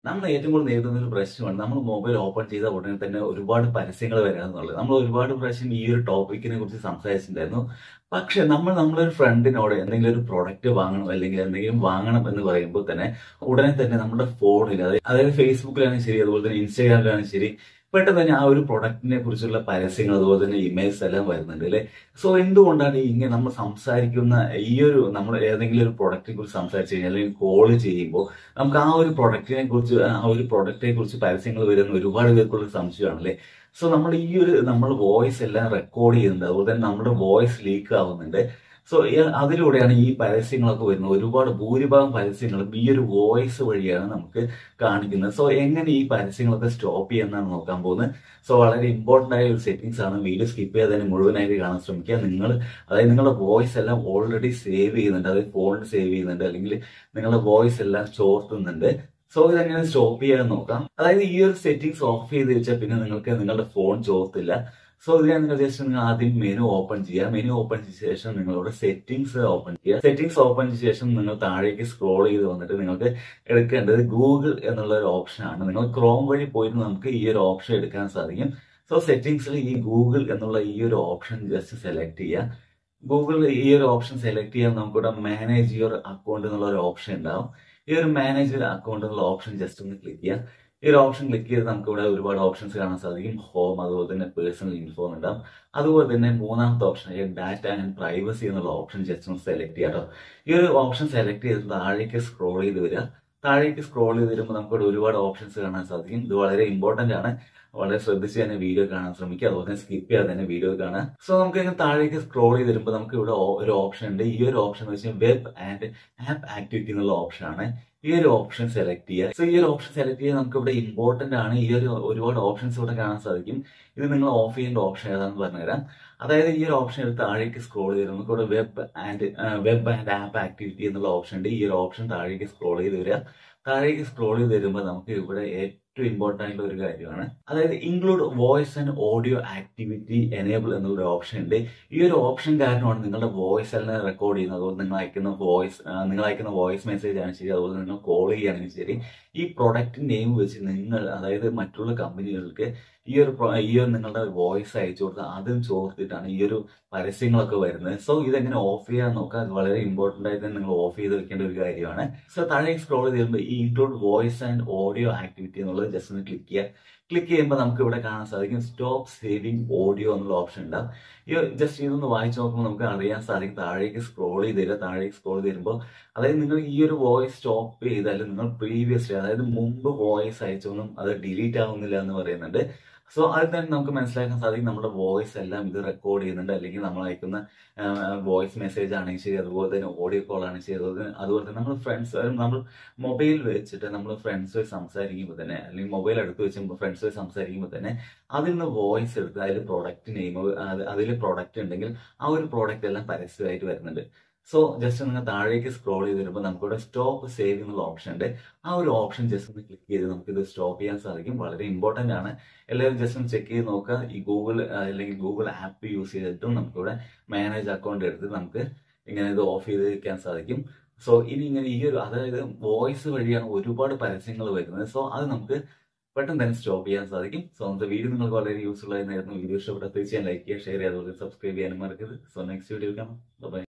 നമ്മൾ ഏറ്റവും കൂടുതൽ നേരിടുന്ന ഒരു പ്രശ്നമാണ് നമ്മൾ മൊബൈൽ ഓപ്പൺ ചെയ്ത ഉടനെ തന്നെ ഒരുപാട് പരസ്യങ്ങൾ വരാമെന്നുള്ളത് നമ്മൾ ഒരുപാട് പ്രാവശ്യം ഈ ഒരു ടോപ്പിക്കിനെ കുറിച്ച് സംസാരിച്ചിട്ടുണ്ടായിരുന്നു പക്ഷെ നമ്മൾ നമ്മളൊരു ഫ്രണ്ടിനോട് എന്തെങ്കിലും ഒരു പ്രൊഡക്റ്റ് വാങ്ങണം അല്ലെങ്കിൽ എന്തെങ്കിലും വാങ്ങണം എന്ന് പറയുമ്പോൾ തന്നെ ഉടനെ തന്നെ നമ്മുടെ ഫോണിൽ അതായത് അതായത് ഫേസ്ബുക്കിലാണെങ്കിൽ ശരി അതുപോലെ തന്നെ ഇൻസ്റ്റാഗ്രാമിലാണെങ്കിൽ ശരി പെട്ടെന്ന് തന്നെ ആ ഒരു പ്രൊഡക്റ്റിനെ കുറിച്ചുള്ള പരസ്യങ്ങൾ അതുപോലെ തന്നെ ഇമേജ് എല്ലാം വരുന്നുണ്ട് അല്ലെ സോ എന്തുകൊണ്ടാണ് ഇങ്ങനെ നമ്മൾ സംസാരിക്കുന്ന ഈ ഒരു നമ്മൾ ഏതെങ്കിലും ഒരു പ്രൊഡക്റ്റിനെ കുറിച്ച് സംസാരിച്ചു കഴിഞ്ഞാൽ അല്ലെങ്കിൽ കോൾ ചെയ്യുമ്പോൾ നമുക്ക് ആ ഒരു പ്രൊഡക്റ്റിനെ കുറിച്ച് ആ ഒരു പ്രൊഡക്റ്റിനെ കുറിച്ച് പരസ്യങ്ങൾ വരുന്ന ഒരുപാട് പേർക്കുള്ള സംശയമാണ് അല്ലേ സോ നമ്മൾ ഈ ഒരു നമ്മൾ വോയിസ് എല്ലാം റെക്കോർഡ് ചെയ്യുന്നുണ്ട് അതുപോലെ തന്നെ നമ്മുടെ വോയിസ് ലീക്ക് ആവുന്നുണ്ട് സോ അതിലൂടെയാണ് ഈ പരസ്യങ്ങളൊക്കെ വരുന്നത് ഒരുപാട് ഭൂരിഭാഗം പരസ്യങ്ങളും ഈ ഒരു വോയിസ് വഴിയാണ് നമുക്ക് കാണിക്കുന്നത് സോ എങ്ങനെ ഈ പരസ്യങ്ങളൊക്കെ സ്റ്റോപ്പ് ചെയ്യാന്നാണ് നോക്കാൻ പോകുന്നത് സോ വളരെ ഇമ്പോർട്ടന്റ് ആയ ഒരു സെറ്റിംഗ്സ് ആണ് വീഡിയോ സ്കിപ്പ് ചെയ്യാതെ തന്നെ മുഴുവനായിട്ട് കാണാൻ ശ്രമിക്കുക നിങ്ങൾ അതായത് നിങ്ങളുടെ വോയിസ് എല്ലാം ഓൾറെഡി സേവ് ചെയ്യുന്നുണ്ട് അതായത് ഫോണിൽ സേവ് ചെയ്യുന്നുണ്ട് അല്ലെങ്കിൽ നിങ്ങളുടെ വോയിസ് എല്ലാം ചോർത്തുന്നുണ്ട് സോ ഇതെങ്ങനെ സ്റ്റോപ്പ് ചെയ്യാൻ നോക്കാം അതായത് ഈ ഒരു സെറ്റിംഗ്സ് ഓഫ് ചെയ്ത് വെച്ചാൽ പിന്നെ നിങ്ങൾക്ക് നിങ്ങളുടെ ഫോൺ ചോർത്തില്ല സോ ഇതിനെ നിങ്ങൾ ജസ്റ്റ് നിങ്ങൾ ആദ്യം മെനു ഓപ്പൺ ചെയ്യുക മെനു ഓപ്പൺ ചെയ്ത ശേഷം നിങ്ങളോട് സെറ്റിംഗ്സ് ഓപ്പൺ ചെയ്യുക സെറ്റിംഗ്സ് ഓപ്പൺ ചെയ്ത ശേഷം നിങ്ങൾ താഴേക്ക് സ്ക്രോൾ ചെയ്ത് വന്നിട്ട് നിങ്ങൾക്ക് എടുക്കേണ്ടത് ഗൂഗിൾ എന്നുള്ള ഒരു ഓപ്ഷനാണ് നിങ്ങൾ ക്രോം വഴി പോയിട്ട് നമുക്ക് ഈ ഒരു ഓപ്ഷൻ എടുക്കാൻ സാധിക്കും സോ സെറ്റിംഗ്സിൽ ഈ ഗൂഗിൾ എന്നുള്ള ഈ ഒരു ഓപ്ഷൻ ജസ്റ്റ് സെലക്ട് ചെയ്യുക ഗൂഗിൾ ഈ ഒരു ഓപ്ഷൻ സെലക്ട് ചെയ്യാൻ നമുക്കിവിടെ മാനേജ് യുവർ അക്കൗണ്ട് എന്നുള്ള ഒരു ഓപ്ഷൻ ഉണ്ടാവും ഈ ഒരു മാനേജ് അക്കൗണ്ട് എന്നുള്ള ഓപ്ഷൻ ജസ്റ്റ് ഒന്ന് ക്ലിക്ക് ചെയ്യുക ഈ ഒരു ഓപ്ഷൻ ക്ലിക്ക് ചെയ്ത് നമുക്ക് ഇവിടെ ഒരുപാട് ഓപ്ഷൻസ് കാണാൻ സാധിക്കും ഹോം അതുപോലെ തന്നെ പേഴ്സണൽ ഇൻഫോ ഉണ്ടാവും അതുപോലെ തന്നെ മൂന്നാമത്തെ ഓപ്ഷൻ ഡാറ്റ ആൻഡ് പ്രൈവസി എന്നുള്ള ഓപ്ഷൻ ജസ്റ്റ് ഒന്ന് സെലക്ട് ചെയ്യാം കേട്ടോ ഈ ഒരു ഓപ്ഷൻ സെലക്ട് ചെയ്ത് താഴേക്ക് സ്ക്രോൾ ചെയ്ത് വരിക താഴേക്ക് സ്ക്രോൾ ചെയ്ത് വരുമ്പോൾ നമുക്ക് ഇവിടെ ഒരുപാട് ഓപ്ഷൻസ് കാണാൻ സാധിക്കും ഇത് വളരെ ഇമ്പോർട്ടന്റ് ആണ് വളരെ ശ്രദ്ധിച്ച് തന്നെ വീഡിയോ കാണാൻ ശ്രമിക്കുക അതുപോലെ തന്നെ സ്കിപ്പ് ചെയ്യാതെ തന്നെ വീഡിയോ കാണാം സോ നമുക്ക് ഇങ്ങനെ താഴേക്ക് സ്ക്രോൾ ചെയ്ത് വരുമ്പോൾ നമുക്ക് ഇവിടെ ഒരു ഓപ്ഷൻ ഉണ്ട് ഈ ഒരു ഓപ്ഷൻ എന്ന് വെച്ചാൽ വെബ് ആൻഡ് ആപ്പ് ആക്ടിവിറ്റി എന്നുള്ള ഓപ്ഷൻ ആണ് ഈ ഒരു ഓപ്ഷൻ സെലക്ട് ചെയ്യുക സോ ഈ ഒരു ഓപ്ഷൻ സെലക്ട് ചെയ്യാൻ നമുക്ക് ഇവിടെ ഇമ്പോർട്ടന്റ് ആണ് ഈ ഒരു ഒരുപാട് ഓപ്ഷൻസ് ഇവിടെ കാണാൻ സാധിക്കും ഇത് നിങ്ങൾ ഓഫ് ചെയ്യേണ്ട ഓപ്ഷൻ ഏതാണെന്ന് പറഞ്ഞുതരാം അതായത് ഈ ഒരു ഓപ്ഷൻ എടുത്ത് താഴേക്ക് സ്ക്രോൾ ചെയ്ത് നമുക്ക് ഇവിടെ web and web and app activity എന്നുള്ള ഓപ്ഷൻ ഉണ്ട് ഈ ഒരു ഓപ്ഷൻ താഴേക്ക് സ്ക്രോൾ ചെയ്ത് വരിക താഴേക്ക് സ്ക്രോൾ ചെയ്ത് വരുമ്പോൾ നമുക്ക് ഇവിടെ ഏറ്റവും ഇമ്പോർട്ടൻ്റ് ആയിട്ടുള്ള ഒരു കാര്യമാണ് അതായത് include voice and audio activity enable എന്നുള്ള ഒരു ഓപ്ഷൻ ഉണ്ട് ഈ ഒരു ഓപ്ഷൻ കാരണമാണ് നിങ്ങളുടെ വോയിസ് എല്ലാം റെക്കോർഡ് ചെയ്യുന്നത് അതുപോലെ നിങ്ങൾ അയക്കുന്ന വോയിസ് നിങ്ങൾ അയക്കുന്ന വോയിസ് മെസ്സേജ് ആണ് ശരി അതുപോലെ നിങ്ങൾ കോൾ ചെയ്യുകയാണെങ്കിൽ ശരി ഈ പ്രൊഡക്റ്റ് നെയിം വെച്ച് നിങ്ങൾ അതായത് മറ്റുള്ള കമ്പനികൾക്ക് ഈ ഒരു ഈ ഒരു നിങ്ങളുടെ വോയിസ് അയച്ചു കൊടുത്താൽ അതും ചോർത്തിട്ടാണ് ഈ ഒരു പരസ്യങ്ങളൊക്കെ വരുന്നത് സോ ഇതെങ്ങനെ ഓഫ് ചെയ്യാൻ നോക്കാം അത് വളരെ ഇമ്പോർട്ടന്റ് ആയിട്ട് നിങ്ങൾ ഓഫ് ചെയ്ത് വെക്കേണ്ട ഒരു കാര്യമാണ് സോ താഴെ സ്ക്രോൾ ചെയ്ത് വരുമ്പോൾ ഈ include voice and audio activity എന്നുള്ളത് ജസ്റ്റ് ഒന്ന് ക്ലിക്ക് ചെയ്യുക ക്ലിക്ക് ചെയ്യുമ്പോൾ നമുക്ക് ഇവിടെ കാണാൻ സാധിക്കും സ്റ്റോപ്പ് സേവിങ് ഓഡിയോ എന്നുള്ള ഓപ്ഷൻ ഉണ്ടാവും ഈ ജസ്റ്റ് ഇതൊന്ന് വായിച്ചു നോക്കുമ്പോൾ നമുക്ക് അറിയാൻ സാധിക്കും താഴേക്ക് സ്ക്രോൾ ചെയ്ത് തരിക താഴേക്ക് സ്ക്രോൾ ചെയ്ത് വരുമ്പോൾ അതായത് നിങ്ങൾ ഈ ഒരു വോയിസ് സ്റ്റോപ്പ് ചെയ്താൽ നിങ്ങൾ പ്രീവിയസ്ലി അതായത് മുമ്പ് വോയിസ് അയച്ചൊന്നും അത് ഡിലീറ്റ് ആവുന്നില്ല എന്ന് പറയുന്നുണ്ട് സോ അത് തന്നെ നമുക്ക് മനസ്സിലാക്കാൻ സാധിക്കും നമ്മുടെ വോയിസ് എല്ലാം ഇത് റെക്കോർഡ് ചെയ്യുന്നുണ്ട് അല്ലെങ്കിൽ നമ്മൾ അയക്കുന്ന വോയിസ് മെസ്സേജ് ആണെങ്കിൽ ശരി അതുപോലെ തന്നെ ഓഡിയോ കോൾ ആണെങ്കിൽ ശരി അതുപോലെ അതുപോലെ തന്നെ നമ്മൾ ഫ്രണ്ട്സ് നമ്മൾ മൊബൈൽ വെച്ചിട്ട് നമ്മൾ ഫ്രണ്ട്സുമായി സംസാരിക്കുമ്പോൾ തന്നെ അല്ലെങ്കിൽ മൊബൈൽ അടുത്ത് വെച്ച് ഫ്രണ്ട്സുമായി സംസാരിക്കുമ്പോൾ തന്നെ അതിൽ നിന്ന് വോയിസ് എടുത്ത് അതിൽ പ്രൊഡക്റ്റ് നെയിം അതിൽ പ്രൊഡക്റ്റ് ഉണ്ടെങ്കിൽ ആ ഒരു പ്രോഡക്റ്റ് എല്ലാം പരസ്യമായിട്ട് വരുന്നുണ്ട് സോ ജസ്റ്റ് നിങ്ങൾ താഴേക്ക് സ്ക്രോൾ ചെയ്ത് വരുമ്പോൾ നമുക്കിവിടെ സ്റ്റോപ്പ് സേവ് എന്നുള്ള ഓപ്ഷൻ ഉണ്ട് ആ ഒരു ഓപ്ഷൻ ജസ്റ്റ് ഒന്ന് ക്ലിക്ക് ചെയ്ത് നമുക്ക് ഇത് സ്റ്റോപ്പ് ചെയ്യാൻ സാധിക്കും വളരെ ഇമ്പോർട്ടന്റ് ആണ് എല്ലാവരും ജസ്റ്റ് ഒന്ന് ചെക്ക് ചെയ്ത് നോക്കുക ഈ ഗൂഗിൾ അല്ലെങ്കിൽ ഗൂഗിൾ ആപ്പ് യൂസ് ചെയ്തിട്ടും നമുക്കിവിടെ മാനേജ് അക്കൗണ്ട് എടുത്ത് നമുക്ക് ഇങ്ങനെ ഇത് ഓഫ് ചെയ്ത് വെക്കാൻ സാധിക്കും സോ ഇനി ഇങ്ങനെ ഈ ഒരു അതായത് വോയിസ് വഴിയാണ് ഒരുപാട് പരസ്യങ്ങൾ വരുന്നത് സോ അത് നമുക്ക് പെട്ടെന്ന് തന്നെ സ്റ്റോപ്പ് ചെയ്യാൻ സാധിക്കും സോ നമ്മുടെ വീഡിയോ നിങ്ങൾക്ക് വളരെ യൂസ്ഫുൾ ആയിരുന്നു വീഡിയോ ഇഷ്ടപ്പെട്ട തീർച്ചയായും ലൈക്ക് ചെയ്യുക ഷെയർ ചെയ്യുക അതുപോലെ സബ്സ്ക്രൈബ് ചെയ്യാനും മറക്കരുത് സോ നെക്സ്റ്റ് വീഡിയോ കാണാം ബൈ